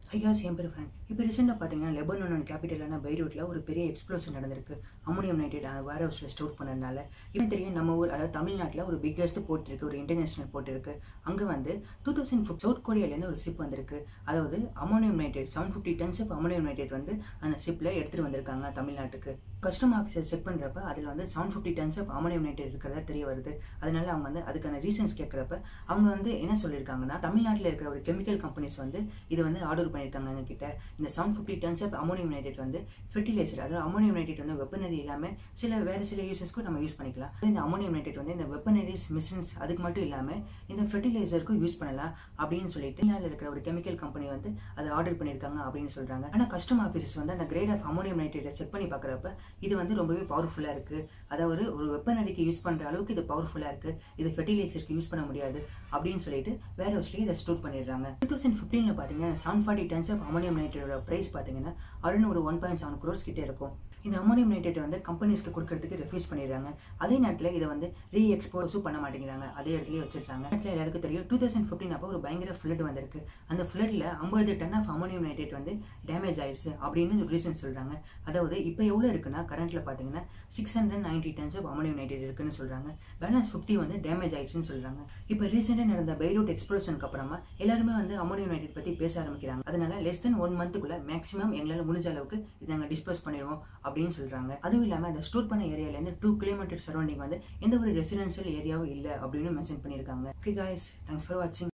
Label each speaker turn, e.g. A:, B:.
A: ஐயாஸ் என் பேர் ஃப்ரெண்ட் இப்போ ரீசெண்டாக பார்த்தீங்கன்னா லெபனோன் கேபிட்டலான பைரூட்டில் ஒரு பெரிய எக்ஸ்ப்ளோஷன் நடந்திருக்கு அமோனியம் நைட்ரேட் வேர் ஹவுஸில் ஸ்டோர் பண்ணதுனால இப்போ தெரியும் நம்ம ஊர் அதாவது தமிழ்நாட்டில் ஒரு பிக்கஸ்ட் போர்ட் இருக்குது ஒரு இன்டர்நேஷனல் போர்ட் இருக்குது அங்கே வந்து டூ தௌசண்ட் ஃபிஃப்ட் சவுத் கொரியாலேருந்து ஒரு ஷிப் வந்திருக்கு அதாவது ammonium nitrate seven fifty tons of ammonium nitrate வந்து அந்த ஷிப்பில் எடுத்துகிட்டு வந்திருக்காங்க தமிழ்நாட்டுக்கு கஸ்டம் ஆஃபீஸர் செக் பண்ணுறப்ப அதில் வந்து seven fifty tons of ammonium nitrate இருக்கிறதா தெரிய வருது அதனால அவங்க வந்து அதுக்கான ரீசன்ஸ் கேட்குறப்ப அவங்க வந்து என்ன சொல்லியிருக்காங்கன்னா தமிழ்நாட்டில் இருக்கிற ஒரு கெமிக்கல் கம்பெனிஸ் வந்து இதை வந்து ஆர்டர் பண்ணியிருக்காங்க எங்ககிட்ட இந்த seven fifty tons of ammonium nitrate வந்து ஃபெர்டிலைசர் அதாவது அமோனியம் நைட்ரேட் வந்து வெப்பனரி இல்லாமல் சில வேறு சில யூசஸ்க்கும் நம்ம யூஸ் பண்ணிக்கலாம் இந்த அமோனியம் நைட்ரேட் வந்து இந்த வெப்பனரிஸ் மிஷின்ஸ் அதுக்கு மட்டும் இல்லாமல் இந்த ஃபெர்டிலைசருக்கும் யூஸ் பண்ணலாம் அப்படின்னு சொல்லிட்டு தமிழ்நாட்டில் இருக்கிற ஒரு கெமிக்கல் கம்பெனி வந்து அதை ஆர்டர் பண்ணியிருக்காங்க அப்படின்னு சொல்கிறாங்க ஆனால் கஸ்டம் ஆஃபீஸர்ஸ் வந்து அந்த கிரேட் ஆஃப் அமோனியம் நைட்ரேட்டை செக் பண்ணி பார்க்குறப்ப இது வந்து ரொம்பவே பவர்ஃபுல்லாக இருக்குது அதாவது ஒரு வெப்பனரிக்கு யூஸ் பண்ணுற அளவுக்கு இது பவர்ஃபுல்லாக இருக்குது இது ஃபெர்டிலைசருக்கு யூஸ் பண்ண முடியாது அப்படின்னு சொல்லிட்டு வேர் ஹவுஸ்லேயே இதை ஸ்டோர் பண்ணிடுறாங்க டூ தௌசண்ட் ஃபிஃப்டீனில் பார்த்தீங்கன்னா seven forty tons of ammonium நைட்ரேட்டோட ப்ரைஸ் பார்த்தீங்கன்னா அரௌண்ட் ஒரு ஒன் பாயிண்ட் செவன் க்ரோர்ஸ் கிட்டே இருக்கும் இந்த அமோனியம் நைட்ரேட் வந்து கம்பெனிஸ்க்கு கொடுக்கறதுக்கு ரெஃப்யூஸ் பண்ணிடுறாங்க அதே நேரத்தில் இதை வந்து ரீ எக்ஸ்போர்ஸும் பண்ண மாட்டேங்கிறாங்க அதே இடத்துலயே வச்சிருக்காங்க நேரத்தில் எல்லாருக்கும் தெரியும் டூ தௌசண்ட் ஃபிஃப்டின் அப்போ ஒரு பயங்கர ஃப்ளட் வந்திருக்கு அந்த ஃப்ளட்டில் ஐம்பது டன் ஆஃப் அமோனியம் நைட்ரேட் வந்து டேமேஜ் ஆயிடுச்சு அப்படின்னு ரீசன் சொல்கிறாங்க அதாவது இப்போ எவ்வளோ இருக்குன்னா கரண்ட்டில் பார்த்தீங்கன்னா six hundred ninety tons of ammonium nitrate இருக்குன்னு சொல்கிறாங்க பேலன்ஸ் ஃபிஃப்டி வந்து டேமேஜ் ஆயிடுச்சுன்னு சொல்கிறாங்க இப்போ ரீசெண்டாக நடந்த பைரூட் எக்ஸ்ப்ளோஷனுக்கு அப்புறமா எல்லாருமே வந்து அமோனியம் நைட்ரேட் பற்றி பேச ஆரம்பிக்கிறாங்க அதனால லெஸ் தென் ஒன் மந்த்துக்குள்ள மேக்ஸிமம் எங்களால் முடிஞ்ச அளவுக்கு இதை நாங்கள் டிஸ்போஸ் பண்ணிடுவோம் அப்படின்னு சொல்கிறாங்க அதுவும் இல்லாமல் இந்த ஸ்டோர் பண்ண ஏரியாலேருந்து டூ கிலோமீட்டர் சரௌண்டிங் வந்து எந்த ஒரு ரெசிடென்ஷியல் ஏரியாவும் இல்லை அப்படின்னு மென்ஷன் பண்ணியிருக்காங்க ஓகே காய்ஸ் தேங்க்ஸ் ஃபார் வாட்சிங்